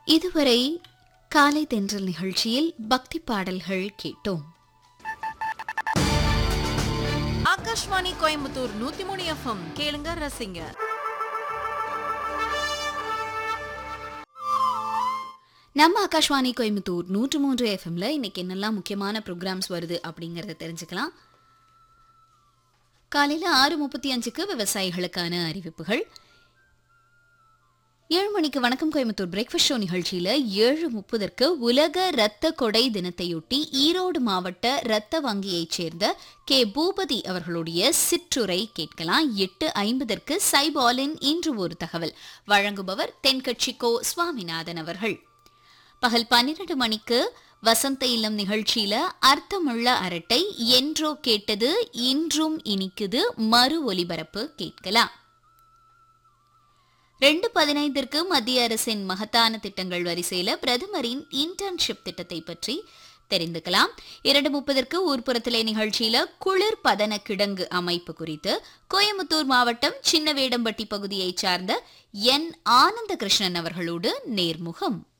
இதுவரை காலை தென்றல் நிகழ்ச்சியில் பக்தி பாடல்கள் கேட்டோம் ஆகாஷ்வாணி கோயம்புத்தூர் நூத்தி மூணு எஃப்எம் கேளுங்க ரசிங்க நம்ம ஆகாஷ்வாணி கோயம்புத்தூர் நூற்று மூன்று எஃப்எம்ல இன்னைக்கு என்னெல்லாம் முக்கியமான ப்ரோக்ராம்ஸ் வருது அப்படிங்கறத தெரிஞ்சுக்கலாம் காலையில ஆறு முப்பத்தி அஞ்சுக்கு விவசாயிகளுக்கான அறிவிப்புகள் ஏழு மணிக்கு வணக்கம் கோயம்புத்தூர் பிரேக்ஃபாஸ்ட் ஷோ நிகழ்ச்சியில ஏழு முப்பதற்கு உலக இரத்த கொடை தினத்தையொட்டி ஈரோடு மாவட்ட இரத்த வங்கியைச் சேர்ந்த கே பூபதி அவர்களுடைய சிற்றுரை கேட்கலாம் எட்டு ஐம்பதற்கு சைபாலின் இன்று ஒரு தகவல் வழங்குபவர் தென்கட்சி கோ சுவாமிநாதன் அவர்கள் பகல் பன்னிரண்டு மணிக்கு வசந்த இல்லம் நிகழ்ச்சியில அர்த்தமுள்ள அரட்டை என்றோ கேட்டது இன்றும் இனிக்குது மறு ஒலிபரப்பு கேட்கலாம் ரெண்டு பதினைந்திற்கு மத்திய அரசின் மகத்தான திட்டங்கள் வரிசையில பிரதமரின் இன்டர்ன்ஷிப் திட்டத்தை பற்றி தெரிந்துக்கலாம் இரண்டு முப்பதற்கு ஊர்ப்புறத்திலே நிகழ்ச்சியில குளிர் பதன கிடங்கு அமைப்பு குறித்து கோயம்புத்தூர் மாவட்டம் சின்னவேடம்பட்டி பகுதியைச் சார்ந்த என் ஆனந்த கிருஷ்ணன் அவர்களோடு நேர்முகம்